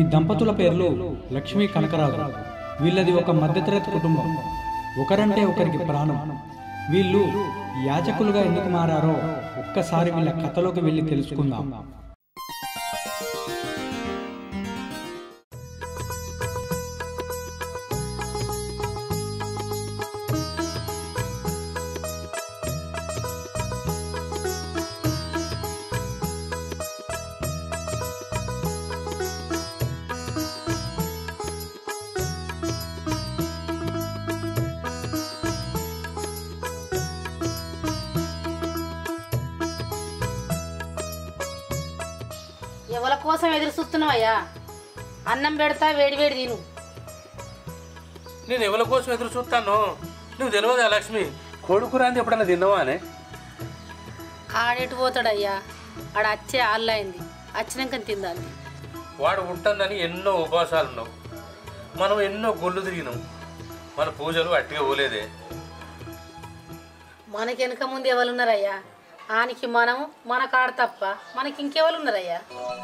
దంపతుల పేర్లు లక్ష్మీ కనకరాజు వీళ్ళది ఒక మధ్యతరగతి కుటుంబం ఒకరంటే ఒకరికి ప్రాణం వీళ్ళు యాచకులుగా ఎందుకు మారారో ఒక్కసారి వీళ్ళ కథలోకి వెళ్ళి తెలుసుకుందాం ఎవరి కోసం ఎదురు చూస్తున్నావయ్యా అన్నం పెడతా వేడి వేడి తిను నేను ఎవరి కోసం ఎదురు చూస్తాను నువ్వు తెలియదా లక్ష్మి కొడుకు రాంది ఎప్పుడన్నా తిన్నావా అనే ఆడెటు పోతాడయ్యా ఆడ వచ్చే ఆళ్ళైంది వచ్చినాక తిందాలి వాడు ఉంటుందని ఎన్నో ఉపవాసాలు ఉన్నావు మనం ఎన్నో గుళ్ళు తిరిగినాం మన పూజలు అట్టిగా పోలేదే మనకి వెనక ముందు ఎవరు ఉన్నారయ్యా ఆనికి మనం మన కాడ తప్ప మనకి ఇంకెవరు ఉన్నారయ్యా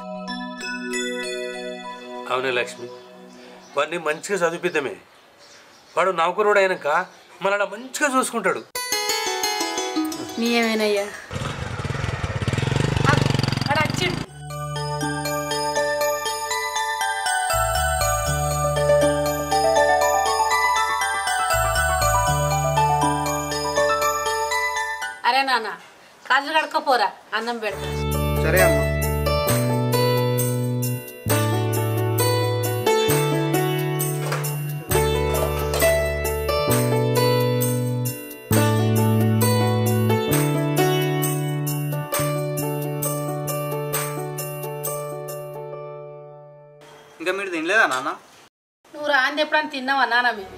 అవునే లక్ష్మి వాడిని మంచిగా చదివిద్దామే వాడు నౌకరుడు అయినాక మనల్ని మంచిగా చూసుకుంటాడు నీయేమేనయ్యా ఆడ వచ్చిండు అరే నాన్న కాళ్ళు కడుక్కోపోరా అన్నం పెడతా సరే అమ్మా ఇంకా మీరు తినలేదా నాన్న నువ్వు రాంది ఎప్పుడన్నా తిన్నావా నాన్న మేము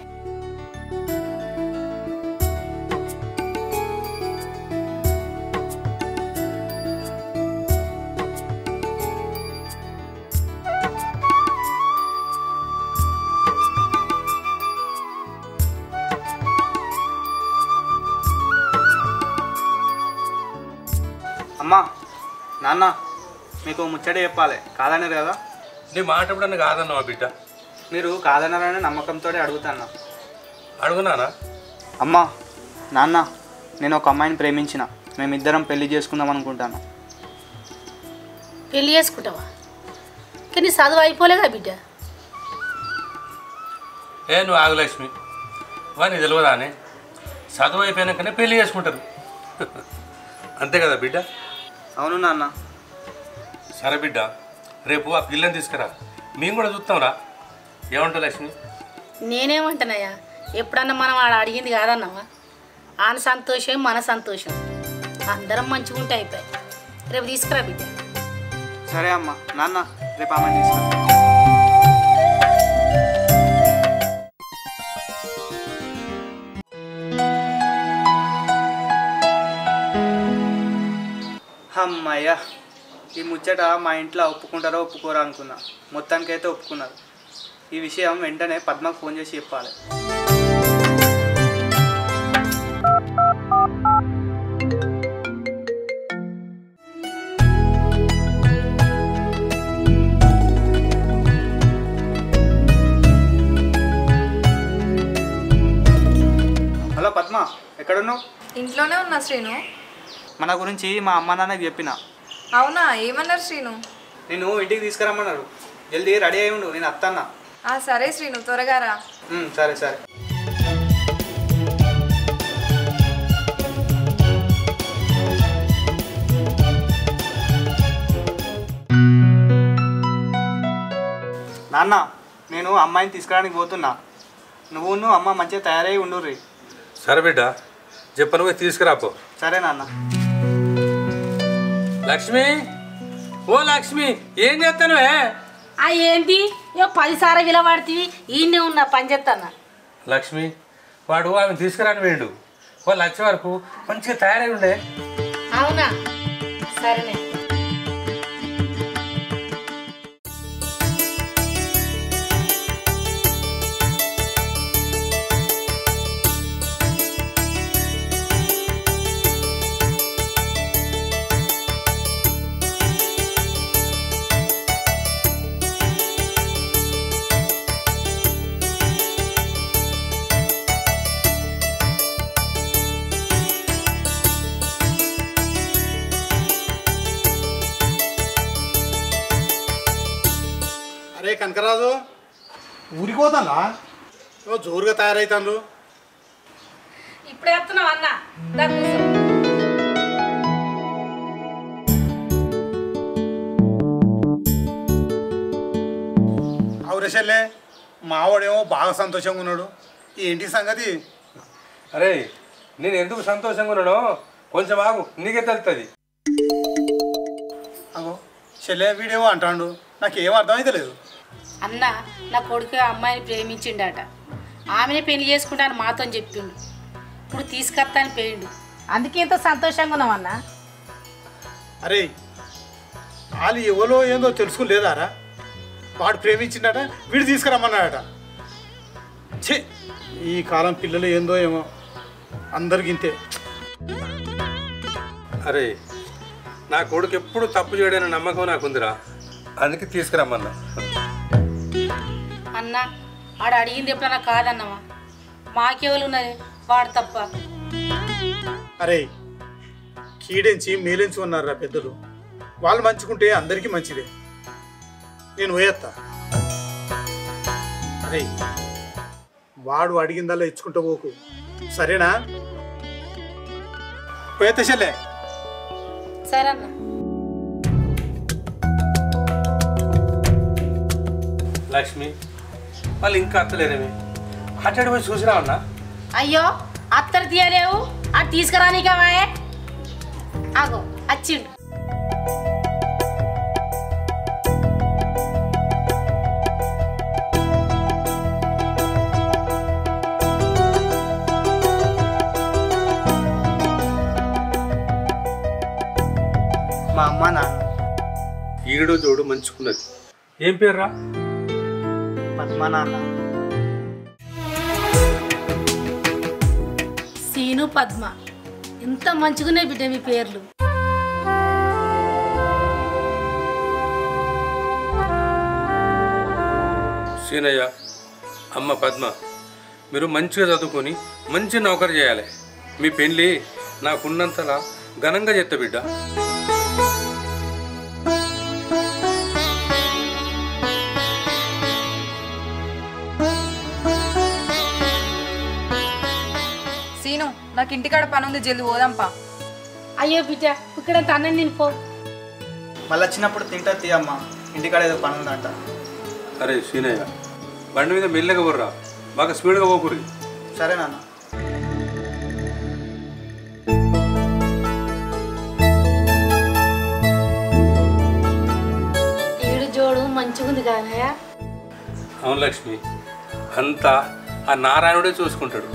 అమ్మా నాన్న మీకు ముచ్చట చెప్పాలి కాదన్నారు కదా నీ మాట ఎప్పుడన్నా కాదన్నావా బిడ్డ మీరు కాదన్నారని నమ్మకంతో అడుగుతాను అడుగునానా అమ్మా నాన్న నేను ఒక అమ్మాయిని ప్రేమించిన మేమిద్దరం పెళ్లి చేసుకుందాం అనుకుంటాను పెళ్లి చేసుకుంటావా కానీ చదువు అయిపోలేగా బిడ్డ ఏ నువ్వు ఆగు లక్ష్మి వాడిని తెలియదా అని చదువు అయిపోయినాకనే పెళ్లి చేసుకుంటారు అంతే కదా బిడ్డ అవును నాన్న సరే బిడ్డ రేపు ఆ పిల్లని తీసుకురా మేము కూడా చూస్తాం రా ఏమంటావు లక్ష్మి నేనేమంటానయ్యా ఎప్పుడన్నా మనం ఆడ అడిగింది కాదన్నావా ఆయన సంతోషం మన సంతోషం అందరం మంచిగా ఉంటే అయిపోయాయి రేపు తీసుకురా బిడ్డ సరే అమ్మా నాన్న రేపు అమ్మాయిని తీసుకురా అమ్మయ్య ఈ ముచ్చట మా ఇంట్లో ఒప్పుకుంటారో ఒప్పుకోరా అనుకున్నా మొత్తానికైతే ఒప్పుకున్నారు ఈ విషయం వెంటనే పద్మకు ఫోన్ చేసి చెప్పాలి హలో పద్మ ఎక్కడున్నావు ఇంట్లోనే ఉన్నా శ్రీను మన గురించి మా అమ్మ నాన్నకి చెప్పిన అవునా ఏమన్నారు శ్రీను నేను ఇంటికి తీసుకురమ్మన్నారు జల్దీ రెడీ అయి ఉండు నేను అత్తన్నా ఆ సరే శ్రీను త్వరగా రా ఉమ్, సరే సరే నాన్న నేను అమ్మాయిని తీసుకురావడానికి పోతున్నా నువ్వు అమ్మ మంచిగా తయారై ఉండుర్రి సరే బిడ్డ చెప్పను పోయి తీసుకురాపో సరే నాన్న లక్ష్మి ఓ లక్ష్మి ఏం చేస్తాను ఆ ఏంటి ఇక పదిసార్లు విలవాడుతీవి ఈయనే ఉన్నా పని చేస్తానా లక్ష్మి వాడు ఆమె తీసుకురాని వేయండు వాళ్ళు వచ్చే వరకు మంచిగా తయారై ఉండే అవునా సరేనే ఊరికి పోతానా ఓ జోరుగా తయారవుతాను ఇప్పుడే వస్తున్నావు అన్న దా కూర్చో. అవురేషల్లే మావాడేమో బాగా సంతోషంగా ఉన్నాడు ఏంటి సంగతి అరే నేను ఎందుకు సంతోషంగా ఉన్నానో కొంచెం ఆగు నీకే తెలుస్తుంది అగో చెల్లె వీడేమో అంటాడు నాకు ఏం అర్థమైతే లేదు అన్న నా కొడుకు ఆ అమ్మాయిని ప్రేమించిండట ఆమెనే పెళ్లి చేసుకుంటాను మాతో చెప్పిండు ఇప్పుడు తీసుకొస్తాను పోయిండు అందుకే ఎంతో సంతోషంగా ఉన్నాం అన్న అరే వాళ్ళు ఎవరో ఏందో తెలుసుకోలేదారా వాడు ప్రేమించిండట వీడు తీసుకురమ్మన్నాడట ఛే ఈ కాలం పిల్లలు ఏందో ఏమో అందరికి ఇంతే అరే నా కొడుకు ఎప్పుడు తప్పు చేయడని నమ్మకం నాకుందిరా అందుకే తీసుకురమ్మన్నా అన్న ఆడు అడిగింది ఎప్పుడన్నా కాదన్నవా మాకెవరు ఉన్నది వాడు తప్ప అరే కీడెంచి మేలెంచి ఉన్నారా పెద్దలు వాళ్ళు మంచుకుంటే అందరికీ మంచిదే నేను పోయేస్తా అరే వాడు అడిగిందల్లా ఇచ్చుకుంటా పోకు సరేనా పోయేత్తా చెల్లె సరే అన్న లక్ష్మి వాళ్ళు ఇంకా అత్తలేరేమి అట్టడి పోయి చూసిరా అన్నా అయ్యో అత్తరు తీయలేవు అది తీసుకురానికవా ఆగో వచ్చిండు మా అమ్మ నాన్న ఈడు జోడు మంచుకున్నది ఏం పేర్రా పద్మ నాన్న సీను పద్మ ఎంత మంచిగున్నాయి బిడ్డ మీ పేర్లు సీనయ్య అమ్మ పద్మ మీరు మంచిగా చదువుకొని మంచి నౌకరు చేయాలి మీ పెళ్ళి నాకున్నంతలా ఘనంగా చేస్తా బిడ్డ సీను నాకు ఇంటికాడ పని ఉంది జల్ది పోదాంపా అయ్యో బిడ్డ ఇక్కడ అన్నం తినిపో మళ్ళీ వచ్చినప్పుడు తింటా తీయమ్మ ఇంటికాడ ఏదో పని ఉందంట అరే సీనయ్య బండి మీద మెల్లగా బుర్రా బాగా స్పీడ్గా పోకూరి సరే నాన్న ఈడు జోడు మంచిగుంది కదా అవును లక్ష్మి అంతా ఆ నారాయణుడే చూసుకుంటాడు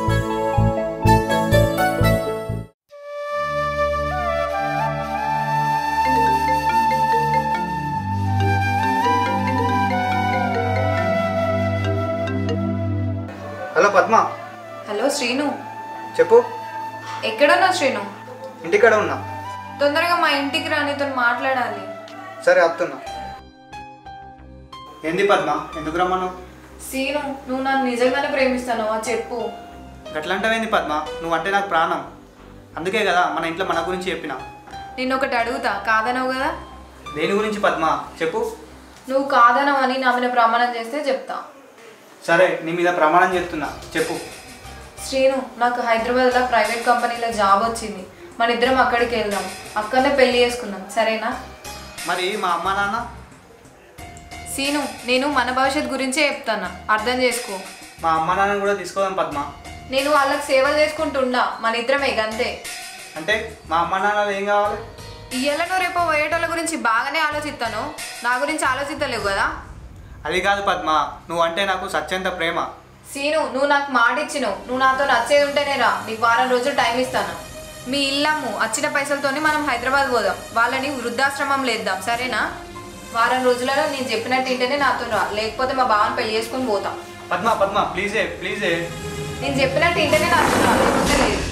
హలో పద్మ హలో శ్రీను చెప్పు ఎక్కడున్నావు శ్రీను ఇంటికాడ ఉన్నా తొందరగా మా ఇంటికి రా నీతో మాట్లాడాలి సరే వస్తున్నా ఏంది పద్మ ఎందుకు రమ్మన్నావు సీను నువ్వు నన్ను నిజంగానే ప్రేమిస్తాను చెప్పు గట్లంటావేంది పద్మ నువ్వంటే నాకు ప్రాణం అందుకే కదా మన ఇంట్లో మన గురించి చెప్పిన నిన్ను ఒకటి అడుగుతా కాదనవు కదా దేని గురించి పద్మ చెప్పు నువ్వు కాదనవు అని నా మీద ప్రమాణం చేస్తే చెప్తా సరే నీ మీద ప్రమాణం చేస్తున్నా చెప్పు శ్రీను నాకు హైదరాబాద్లో ప్రైవేట్ కంపెనీలో జాబ్ వచ్చింది మన ఇద్దరం అక్కడికి వెళ్దాం అక్కడనే పెళ్లి చేసుకుందాం సరేనా మరి మా అమ్మ నాన్న సీను నేను మన భవిష్యత్ గురించే చెప్తాను అర్థం చేసుకో మా అమ్మ నాన్న కూడా తీసుకోదాం పద్మ నేను వాళ్ళకి సేవ చేసుకుంటుండా మన ఇద్దరమే గంతే అంటే మా అమ్మ నాన్నలు ఏం కావాలి ఇయ్యాలను రేపు పోయేటోళ్ళ గురించి బాగానే ఆలోచిస్తాను నా గురించి ఆలోచిస్తలేవు కదా అది కాదు పద్మ నువ్వు అంటే నాకు సత్యంత ప్రేమ సీను నువ్వు నాకు మాట ఇచ్చినావు నువ్వు నాతో నచ్చేది ఉంటేనే రా నీకు వారం రోజులు టైం ఇస్తాను మీ ఇల్లమ్ము వచ్చిన పైసలతోని మనం హైదరాబాద్ పోదాం వాళ్ళని వృద్ధాశ్రమం లేద్దాం సరేనా వారం రోజులలో నేను చెప్పినట్టు ఇంటేనే నాతో రా లేకపోతే మా బావని పెళ్లి చేసుకుని పోతాం పద్మ పద్మ ప్లీజే ప్లీజే నేను చెప్పినట్టు ఇంటేనే నాతో రా లేకపోతే లేదు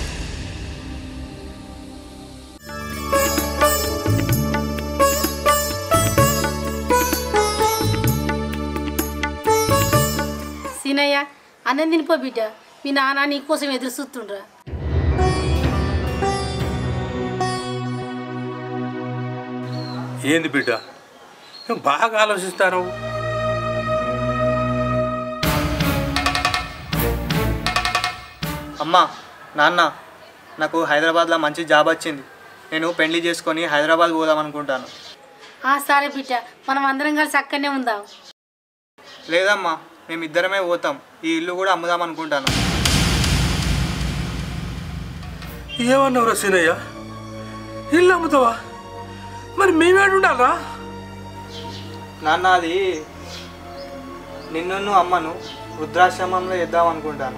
సీనయ్య అన్నం తినిపో బిడ్డ మీ నాన్న నీకోసం ఎదురు చూస్తుండ్రా ఏంది బిడ్డ నువ్వు బాగా ఆలోచిస్తాను అమ్మ నాన్న నాకు హైదరాబాద్లో మంచి జాబ్ వచ్చింది నేను పెళ్లి చేసుకొని హైదరాబాద్ పోదాం అనుకుంటాను ఆ సరే బిడ్డ మనం అందరం కలిసి అక్కడనే ఉందాం లేదమ్మా మేము ఇద్దరమే పోతాం ఈ ఇల్లు కూడా అమ్ముదాం అనుకుంటాను ఏమన్నావురా సీనయ్య ఇల్లు అమ్ముతావా మరి మేమేడు ఉండాలరా నాన్న అది నిన్ను అమ్మను వృద్ధాశ్రమంలో వేద్దాం అనుకుంటాను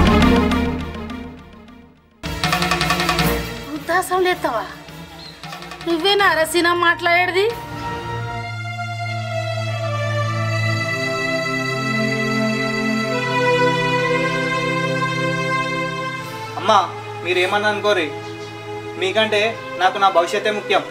వృద్ధాశ్రమం లేస్తావా నువ్వేనా రసీనా మాట్లాడేది అమ్మా మీరు ఏమన్నా అనుకోరి మీకంటే నాకు నా భవిష్యత్తే ముఖ్యం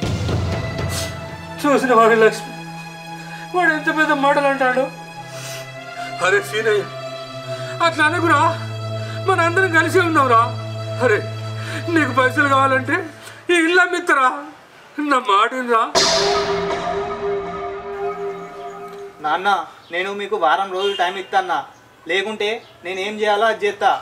చూసిన వాడి లక్ష్మి వాడు ఎంత పెద్ద మాటలు అంటాడు అరే సీనయ్య అట్లా అనకురా మన అందరం కలిసి ఉందాంరా అరే నీకు పైసలు కావాలంటే ఈ ఇల్లు అమ్మిత్తరా నా మాట రా నాన్న నేను మీకు వారం రోజులు టైం ఇస్తాన్నా లేకుంటే నేను ఏం చేయాలో అది చేస్తా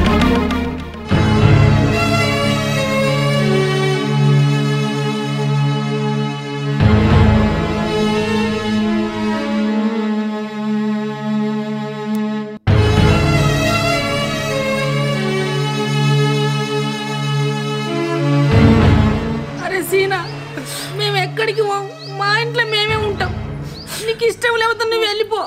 అరే సీనా మేము ఎక్కడికి పోం మా ఇంట్లో మేమే ఉంటాం నీకు ఇష్టం లేకపోతే నువ్వు వెళ్ళిపో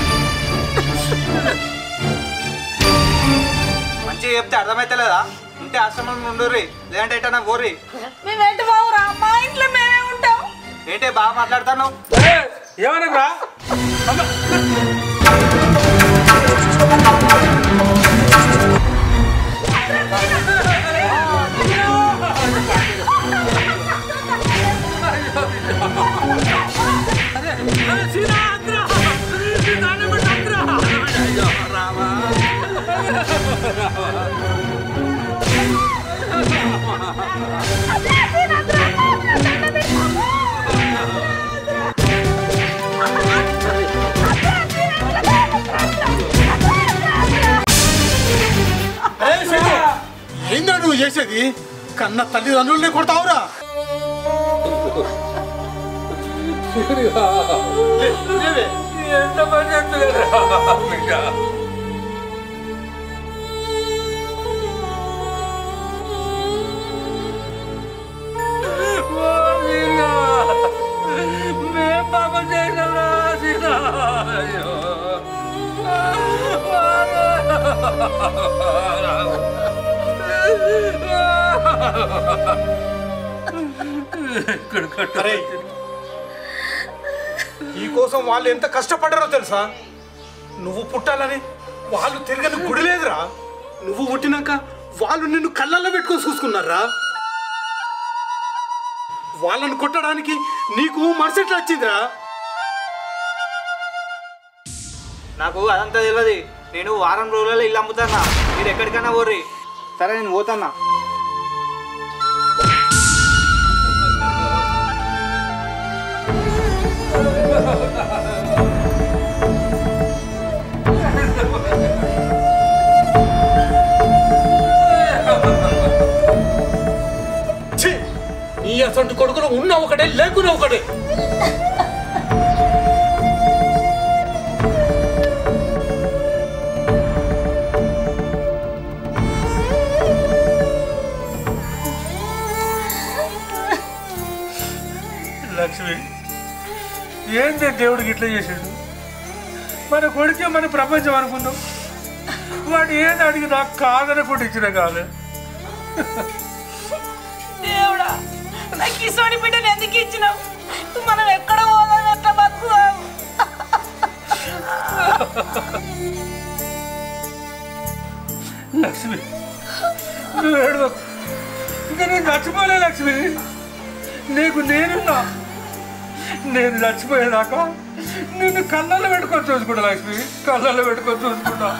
మంచిగా చెప్తే అర్థమైతలేదా ఉంటే ఆశ్రమం ఉండుర్రి లేదంటే ఎట్టన్నా పోర్రి మేము ఎటు పోవురా మా ఇంట్లో మేమే ఉంటాం ఏంటే బాగా మాట్లాడతాను ఏమనకురా అరే శేఖు, ఏందా నువ్వు చేసేది కన్న తల్లిదండ్రులనే కొడతావురా ఎంత పని చేస్తున్నారా బిడ్డ ఓ సీనా, మేం పాపం చేసినాంరా సీనా. అయ్యో. ఇక్కడ అరే ఈ కోసం వాళ్ళు ఎంత కష్టపడ్డారో తెలుసా నువ్వు పుట్టాలని వాళ్ళు తిరగని గుడి లేదురా నువ్వు పుట్టినాక వాళ్ళు నిన్ను కళ్ళల్లో పెట్టుకొని చూసుకున్నారా వాళ్ళని కొట్టడానికి నీకు మనసెట్లా వచ్చిందిరా నాకు అదంతా తెలియదు నేను వారం రోజులలో ఇల్లు అమ్ముతానా మీరు ఎక్కడికైనా పోర్రి సరే నేను పోతానా ఛీ! నీ అసంటి కొడుకులు ఉన్న ఒకటే లేకున్నా ఒకటే లక్ష్మి ఏంటి దేవుడికి ఇట్లా చేశాడు మన కొడుకే మన ప్రపంచం అనుకున్నాం వాడు ఏది అడిగినా కాదనకుండా ఇచ్చిన కాదు దేవుడా నాకు ఇసోడి బిడ్డను ఎందుకు ఇచ్చినావు మనం ఎక్కడ పోదాం ఎట్లా బతుకుదాం లక్ష్మి నువ్వు ఏడవ ఇంకా నేను చచ్చిపోలే లక్ష్మి నీకు నేనున్నా నేను చచ్చిపోయేదాకా నిన్ను కళ్ళల్లో పెట్టుకొని చూసుకుంటా లక్ష్మి కళ్ళల్లో పెట్టుకొని చూసుకుంటా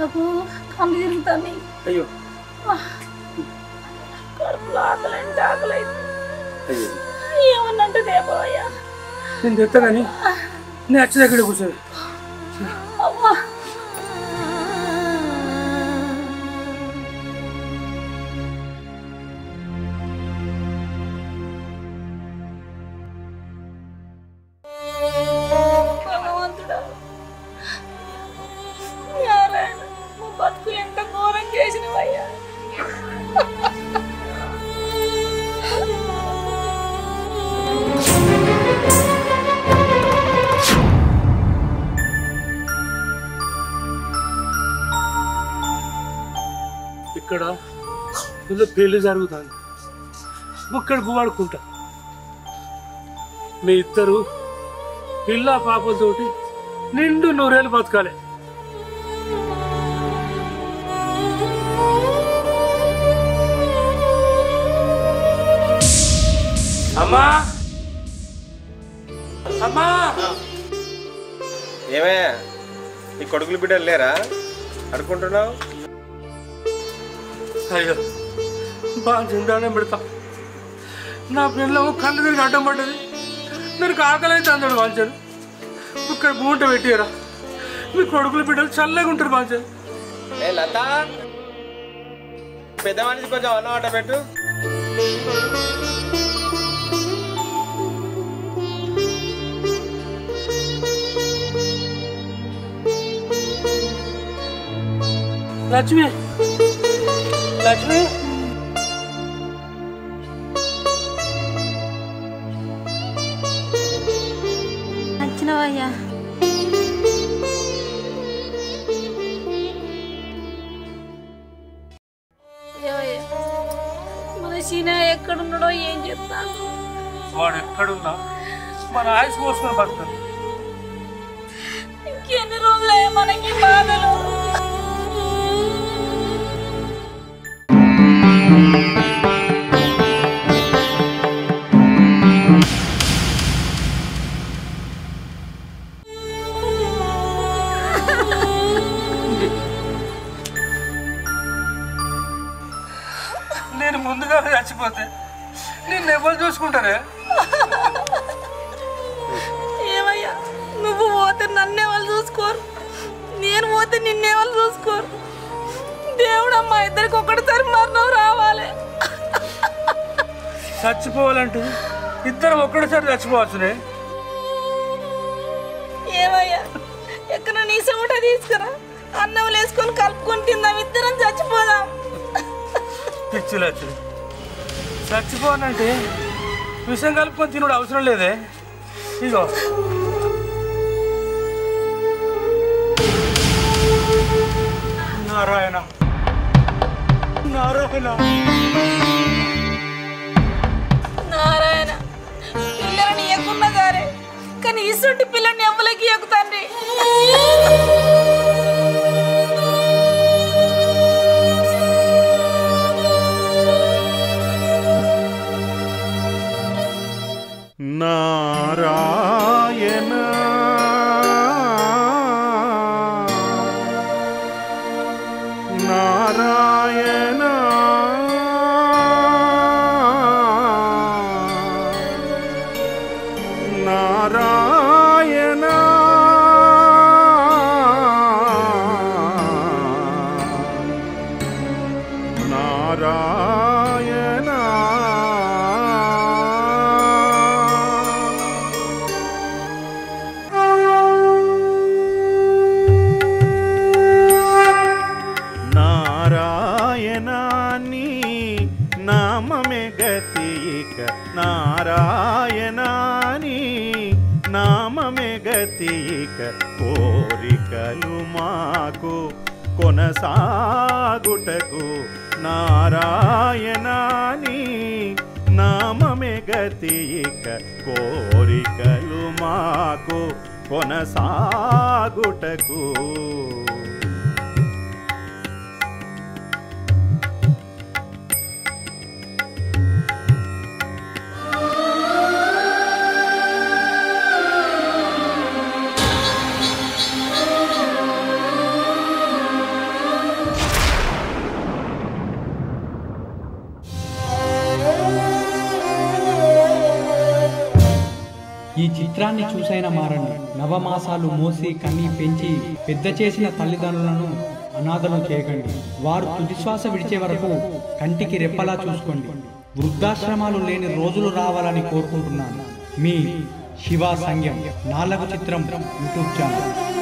నాకు కళ్ళు తిరుగుతాయి అయ్యో కడుపులో ఆకలి అంటే ఆకలి అయ్యో ఏమన్నంటే దేవయ్యా నేను తెస్తా కానీ నేను వచ్చి దగ్గర కూర్చో అవ్వా భగవంతుడా నారాయణ మా బతుకులు ఎంత ఘోరం చేసినవయ్యా ఇక్కడ ఏదో పెళ్లి జరుగుతుంది ఇక్కడ గువాడుకుంటా మీ ఇద్దరు పిల్ల పాపలతోటి నిండు నూరేళ్ళు బతకాలి అమ్మా అమ్మా ఏమయ్యా నీ కొడుకులు బిడ్డలు లేరా అనుకుంటున్నావు అయ్యో బాగా చిందానే పెడతా నా పిల్లలు కళ్ళు తిరిగి అడ్డం పడ్డది నేను ఆకలి అయితే అందడు వాంచాను ఇక్కడ బూంట పెట్టారా మీ కొడుకులు బిడ్డలు చల్లగా ఉంటారు వాంచాను ఏ లత పెద్ద మనిషి కొంచెం అన్నమాట పెట్టు లక్ష్మి లక్ష్మి నచ్చినవయ్యా మన సీన ఎక్కడున్నాడో ఏం చెప్తాను వాడు ఎక్కడున్నా మన ఆయుష్ కోసుకొని బతాడు ఇంకెన్ని రోజులే మనకి బాధలు నేను ముందుగా చచ్చిపోతే నిన్ను ఎవరు చూసుకుంటారే ఏమయ్యా నువ్వు పోతే నన్నే వాళ్ళు చూసుకోరు నేను పోతే నిన్నే వాళ్ళు చూసుకోరు దేవుడు అమ్మ ఇద్దరికి ఒకటిసారి మరణం రావాలి చచ్చిపోవాలంటే ఇద్దరం ఒక్కడిసారి చచ్చిపోవచ్చునే ఏమయ్యా ఎక్కడ నీ చెమట తీసుకురా అన్నం వేసుకొని కలుపుకొని తిందాం ఇద్దరం చచ్చిపోదాం పిచ్చి లక్ష్మి చచ్చిపోవాలంటే విషం కలుపుకొని తినడు అవసరం లేదే ఇగో నారాయణ నారాయణ నారాయణ పిల్లలని ఎక్కున్నా సరే కానీ ఇసుంటి పిల్లని ఎవ్వలకి ఎక్కుతాండ్రి నారాయణ నారాయణ నారాయణ నారాయణ నారాయణాని నామమే గతిక నారాయణాని నామమే గతిక కోరికలు మాకు కొనసాగుటకు నారాయణాని నామమే గతిక కోరికలు మాకు కొనసాగుటకు చిత్రాన్ని చూసైనా మారండి నవమాసాలు మోసి కన్ని పెంచి పెద్ద చేసిన తల్లిదండ్రులను అనాథలు చేయకండి వారు తుదిశ్వాస విడిచే వరకు కంటికి రెప్పలా చూసుకోండి వృద్ధాశ్రమాలు లేని రోజులు రావాలని కోరుకుంటున్నాను మీ శివ సంఘం నాలుగు చిత్రం యూట్యూబ్ ఛానల్